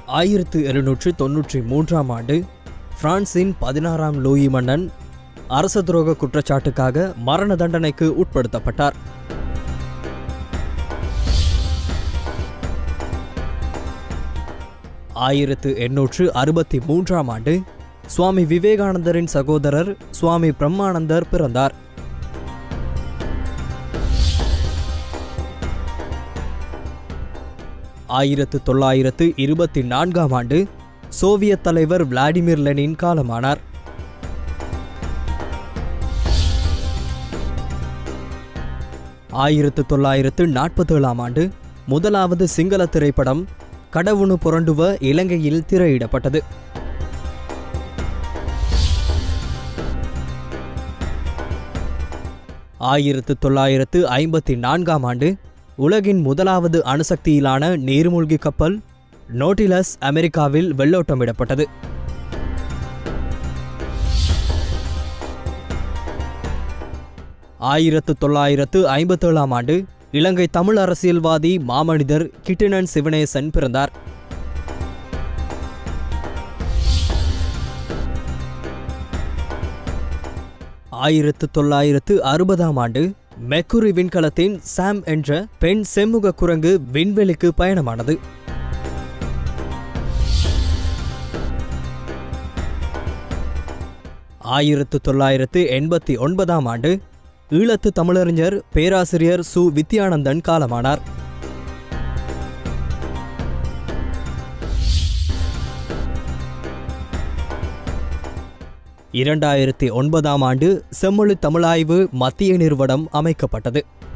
ஆயிரத்து எழுநூற்று தொன்னூற்றி மூன்றாம் ஆண்டு பிரான்சின் பதினாறாம் லூயி மன்னன் அரச துரோக குற்றச்சாட்டுக்காக மரண தண்டனைக்கு உட்படுத்தப்பட்டார் ஆயிரத்து எண்ணூற்று அறுபத்தி மூன்றாம் ஆண்டு சுவாமி விவேகானந்தரின் சகோதரர் சுவாமி பிரம்மானந்தர் பிறந்தார் ஆயிரத்து தொள்ளாயிரத்து இருபத்தி நான்காம் ஆண்டு சோவியத் தலைவர் விளாடிமிர் லெனின் காலமானார் ஆயிரத்து தொள்ளாயிரத்து நாற்பத்தேழாம் ஆண்டு முதலாவது சிங்கள திரைப்படம் கடவுணு புரண்டுவ இலங்கையில் திரையிடப்பட்டது ஆயிரத்து தொள்ளாயிரத்து ஐம்பத்தி நான்காம் ஆண்டு உலகின் முதலாவது அணுசக்தியிலான நீர்மூழ்கி கப்பல் நோட்டிலஸ் அமெரிக்காவில் வெள்ளோட்டமிடப்பட்டது ஆயிரத்து தொள்ளாயிரத்து ஐம்பத்தேழாம் ஆண்டு இலங்கை தமிழ் அரசியல்வாதி மாமனிதர் கிட்டினன் சிவனேசன் பிறந்தார் ஆயிரத்து தொள்ளாயிரத்து அறுபதாம் ஆண்டு மெக்குரி விண்கலத்தின் சாம் என்ற பெண் செம்முக குரங்கு விண்வெளிக்கு பயணமானது ஆயிரத்து தொள்ளாயிரத்து எண்பத்தி ஒன்பதாம் ஆண்டு ஈழத்து தமிழறிஞர் பேராசிரியர் சு வித்யானந்தன் காலமானார் இரண்டாயிரத்தி ஒன்பதாம் ஆண்டு செம்மொழி தமிழாய்வு மத்திய நிறுவனம் அமைக்கப்பட்டது